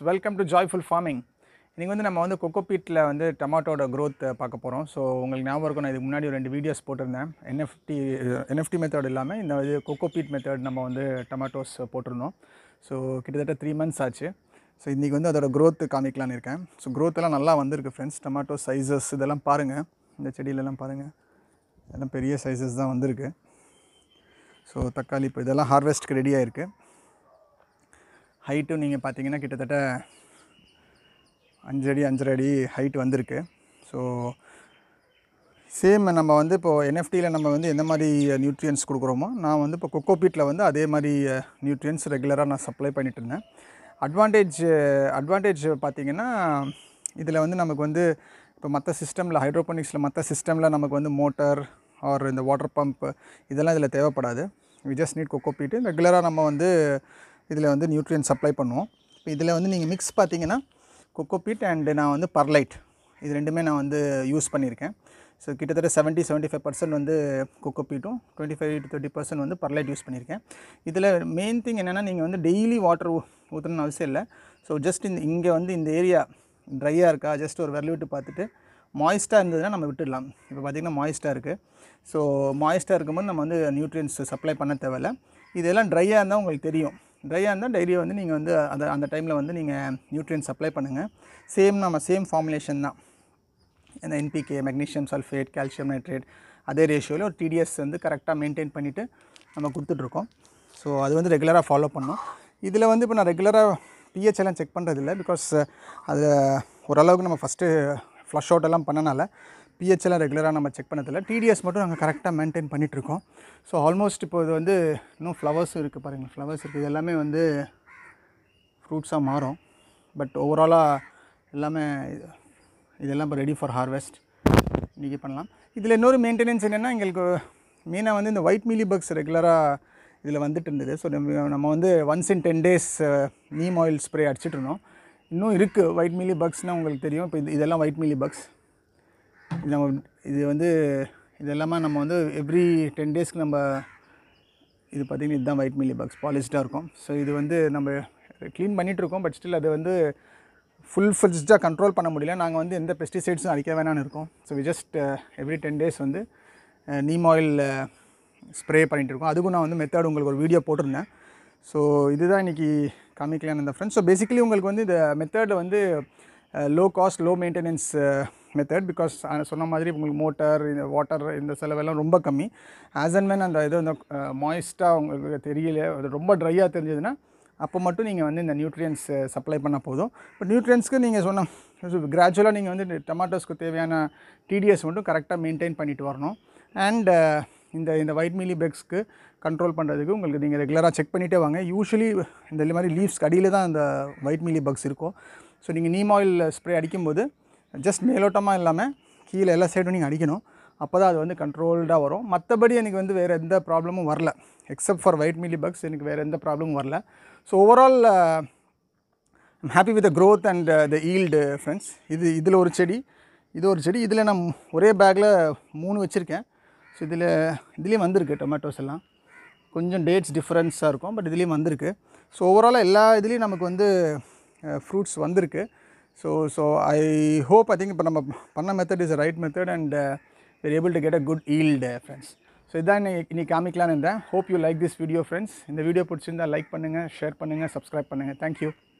welcome to joyful farming இன்றைக்கி வந்து நம்ம வந்து கொக்கோபீட்டில் வந்து டொமாட்டோட க்ரோத் பார்க்க போகிறோம் ஸோ உங்களுக்கு ஞாபகம் இருக்கும் நான் இதுக்கு முன்னாடி ஒரு ரெண்டு வீடியோஸ் போட்டிருந்தேன் என்எஃப்டி என்எஃப்டி மெத்தட் இல்லாமல் இந்த இது கொக்கோபீட் மெத்தட் நம்ம வந்து டொமாட்டோஸ் போட்டிருந்தோம் ஸோ கிட்டத்தட்ட த்ரீ மந்த்ஸ் ஆச்சு ஸோ இன்றைக்கி வந்து அதோட க்ரோத் காமிக்கலான்னு இருக்கேன் ஸோ growth எல்லாம் நல்லா வந்திருக்கு ஃப்ரெண்ட்ஸ் டொமாட்டோ சைஸஸ் இதெல்லாம் பாருங்கள் இந்த செடியிலலாம் பாருங்கள் இதெல்லாம் பெரிய சைஸஸ் தான் வந்திருக்கு ஸோ தக்காளி இப்போ இதெல்லாம் ஹார்வெஸ்ட்க்கு ரெடி ஆயிருக்கு ஹைட்டும் நீங்கள் பார்த்தீங்கன்னா கிட்டத்தட்ட அஞ்சு அடி அஞ்சரை அடி ஹைட் வந்திருக்கு ஸோ சேம் நம்ம வந்து இப்போது என்எஃப்டியில் நம்ம வந்து எந்த மாதிரி நியூட்ரியன்ஸ் கொடுக்குறோமோ நான் வந்து இப்போ கொக்கோபீட்டில் வந்து அதே மாதிரி நியூட்ரியன்ஸ் ரெகுலராக நான் சப்ளை பண்ணிட்டு இருந்தேன் அட்வான்டேஜ் அட்வான்டேஜ் பார்த்தீங்கன்னா இதில் வந்து நமக்கு வந்து இப்போ மற்ற சிஸ்டமில் ஹைட்ரோபோனிக்ஸில் மற்ற சிஸ்டமில் நமக்கு வந்து மோட்டார் ஆர் இந்த வாட்டர் பம்ப் இதெல்லாம் இதில் தேவைப்படாது வி ஜஸ்ட் நீட் கொக்கோபீட்டு ரெகுலராக நம்ம வந்து இதில் வந்து நியூட்ரியன் சப்ளை பண்ணுவோம் இப்போ இதில் வந்து நீங்கள் மிக்ஸ் பார்த்தீங்கன்னா கொக்கோபீட் அண்டு நான் வந்து பர்லைட் இது ரெண்டுமே நான் வந்து யூஸ் பண்ணியிருக்கேன் ஸோ கிட்டத்தட்ட செவன்ட்டி செவன்ட்டி ஃபைவ் பர்சன்ட் வந்து கொக்கோபீட்டும் twenty five to thirty percent வந்து பர்லைட் யூஸ் பண்ணியிருக்கேன் இதில் மெயின் திங் என்னென்னா நீங்கள் வந்து டெய்லி வாட்டர் ஊற்றணும்னு அவசியம் இல்லை ஸோ ஜஸ்ட் இந்த இங்கே வந்து இந்த ஏரியா ட்ரையாக இருக்கா ஜஸ்ட் ஒரு விரல் விட்டு பார்த்துட்டு மாய்ஸ்ட்டாக இருந்ததுன்னா நம்ம விட்டுடலாம் இப்போ பார்த்திங்கன்னா மாய்ஸ்ட்டாக இருக்குது ஸோ மாய்ஸ்ட்டாக இருக்கும்போது நம்ம வந்து நியூட்ரியன்ஸ் சப்ளை பண்ண தேவையில்ல இதெல்லாம் ட்ரையாக இருந்தால் உங்களுக்கு தெரியும் ட்ரையாக இருந்தால் டெய்லி வந்து நீங்கள் வந்து அந்த அந்த டைமில் வந்து நீங்கள் நியூட்ரியன்ஸ் சப்ளை பண்ணுங்கள் சேம் நம்ம சேம் ஃபார்முலேஷன் தான் இந்த NPK magnesium sulphate calcium nitrate அதே ரேஷியோவில் ஒரு டிடிஎஸ் வந்து கரெக்டாக மெயின்டைன் பண்ணிவிட்டு நம்ம கொடுத்துட்ருக்கோம் ஸோ அது வந்து ரெகுலராக ஃபாலோ பண்ணோம் இதில் வந்து இப்போ நான் ரெகுலராக பிஹெச் எல்லாம் செக் பண்ணுறதில்ல பிகாஸ் அது ஓரளவுக்கு நம்ம ஃபஸ்ட்டு ஃப்ளஷ் அவுட் எல்லாம் பண்ணனால pH எல்லாம் ரெகுலராக நம்ம செக் பண்ணதில்ல டிடிஎஸ் மட்டும் நாங்கள் கரெக்டாக மெயின்டைன் பண்ணிகிட்ருக்கோம் ஸோ ஆல்மோஸ்ட் இப்போ இது வந்து இன்னும் ஃப்ளவர்ஸும் இருக்குது பாருங்கள் ஃப்ளவர்ஸ் இருக்குது இது எல்லாமே வந்து ஃப்ரூட்ஸாக மாறும் பட் ஓவராலாக எல்லாமே இது- இதெல்லாம் இப்போ ரெடி ஃபார் ஹார்வெஸ்ட் இன்றைக்கி பண்ணலாம் இதில் இன்னொரு மெயின்டெனன்ஸ் என்னென்னா எங்களுக்கு மெயினாக வந்து இந்த ஒயிட் மீலி பக்ஸ் ரெகுலராக இதில் வந்துட்டு இருந்தது ஸோ நம்ம நம்ம வந்து once in ten days neem oil spray அடிச்சிட்டு இருந்தோம் இன்னும் இருக்குது ஒயிட் மீலி பக்ஸ்னால் உங்களுக்கு தெரியும் இப்போ இது இதெல்லாம் ஒயிட் மீலி பக்ஸ் இது நம்ம இது வந்து இது எல்லாமே நம்ம வந்து எவ்ரி டென் டேஸ்க்கு நம்ம இது பார்த்திங்கன்னா இதுதான் ஒயிட் மீலி பாக்ஸ் பாலிஷ்டாக இருக்கும் ஸோ இது வந்து நம்ம க்ளீன் பண்ணிகிட்ருக்கோம் பட் ஸ்டில் அது வந்து ஃபுல் ஃபில்ஸ்டாக கண்ட்ரோல் பண்ண முடியல நாங்கள் வந்து எந்த பெஸ்டிசைட்ஸும் அடிக்க வேணாம்னு இருக்கோம் so we just every ten days வந்து நீம் ஆயில் ஸ்ப்ரே பண்ணிகிட்டு இருக்கோம் அதுக்கும் நான் வந்து மெத்தட் உங்களுக்கு ஒரு வீடியோ போட்டிருந்தேன் ஸோ இதுதான் இன்றைக்கி காமிக்கலான்னு இந்த ஃப்ரெண்ட்ஸ் ஸோ பேசிக்கலி உங்களுக்கு வந்து இந்த மெத்தட் வந்து low cost low maintenance method because சொன்ன மாதிரி உங்களுக்கு மோட்டார் இந்த வாட்டர் இந்த செலவெல்லாம் ரொம்ப கம்மி ஆஸ் அண்ட் மேன் அந்த இது அந்த மாய்ஸ்ட்டாக உங்களுக்கு தெரியல அது ரொம்ப ட்ரையாக தெரிஞ்சதுன்னா அப்போ மட்டும் நீங்கள் வந்து இந்த நியூட்ரியன்ஸ் சப்ளை பண்ணால் போதும் பட் நியூட்ரியன்ஸ்க்கு நீங்கள் சொன்ன கிராஜுவலாக நீங்கள் வந்து டொமாட்டோஸ்க்கு தேவையான டிடிஎஸ் மட்டும் கரெக்டாக மெயின்டைன் பண்ணிட்டு வரணும் அண்ட் இந்த இந்த ஒயிட் மீலி பெக்ஸ்க்கு கண்ட்ரோல் பண்ணுறதுக்கு உங்களுக்கு நீங்கள் ரெகுலராக செக் பண்ணிகிட்டே வாங்க யூஸ்வலி இந்த மாதிரி லீவ்ஸ்க்கு அடியில் தான் இந்த ஒயிட் மீலி பக்ஸ் இருக்கும் ஸோ நீங்கள் நீம் ஆயில் ஸ்ப்ரே அடிக்கும்போது ஜஸ்ட் மேலோட்டமாக இல்லாமல் கீழே எல்லா சைடும் நீங்கள் அடிக்கணும் அப்போ தான் அது வந்து கண்ட்ரோல்டாக வரும் மற்றபடி எனக்கு வந்து வேறு எந்த ப்ராப்ளமும் வரல except for white mealybugs எனக்கு வேறு எந்த ப்ராப்ளமும் வரல so overall I'm happy with the growth and the yield friends இது இதில் ஒரு செடி இது ஒரு செடி இதில் நான் ஒரே பேக்கில் மூணு வச்சுருக்கேன் ஸோ இதில் இதுலேயும் வந்திருக்கு டொமேட்டோஸ் எல்லாம் கொஞ்சம் டேட்ஸ் டிஃப்ரென்ஸாக இருக்கும் பட் இதுலேயும் வந்திருக்கு ஸோ ஓவராலாக எல்லா இதுலேயும் நமக்கு வந்து ஃப்ரூட்ஸ் வந்திருக்கு so so I hope I think இப்போ நம்ம பண்ண method is right method and we're able to get a good yield friends so இதான் இன்னைக்கு இன்னைக்கு காமிக்கலான்னு இருந்தேன் hope you like this video friends இந்த வீடியோ பிடிச்சிருந்தா லைக் பண்ணுங்கள் ஷேர் பண்ணுங்கள் சப்ஸ்கிரைப் பண்ணுங்கள் தேங்க்யூ